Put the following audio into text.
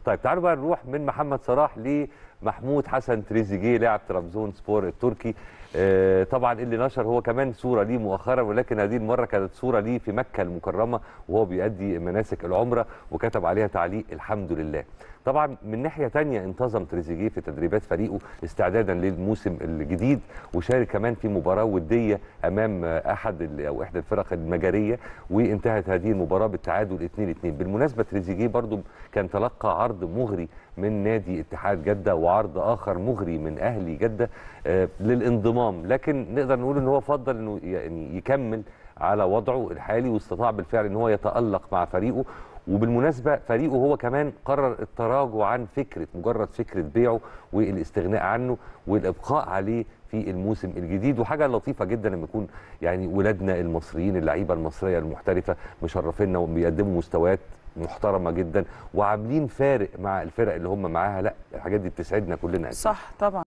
طيب تعالوا بقى نروح من محمد صلاح لمحمود حسن تريزيجيه لاعب ترابزون سبور التركي آه، طبعا اللي نشر هو كمان صوره ليه مؤخرا ولكن هذه المره كانت صوره ليه في مكه المكرمه وهو بيؤدي مناسك العمره وكتب عليها تعليق الحمد لله طبعا من ناحيه تانية انتظم تريزيجيه في تدريبات فريقه استعدادا للموسم الجديد وشارك كمان في مباراه وديه امام احد ال- او احدى الفرق المجريه وانتهت هذه المباراه بالتعادل 2-2 بالمناسبه تريزيجيه برضو كان تلقى عرض مغري من نادي اتحاد جده وعرض اخر مغري من اهلي جده آه، للانضمام لكن نقدر نقول ان هو فضل انه يعني يكمل على وضعه الحالي واستطاع بالفعل ان هو يتالق مع فريقه وبالمناسبه فريقه هو كمان قرر التراجع عن فكره مجرد فكره بيعه والاستغناء عنه والابقاء عليه في الموسم الجديد وحاجه لطيفه جدا لما يكون يعني ولادنا المصريين اللعيبه المصريه المحترفه مشرفينا وبيقدموا مستويات محترمه جدا وعاملين فارق مع الفرق اللي هم معاها لا الحاجات دي بتسعدنا كلنا أكيد. صح طبعا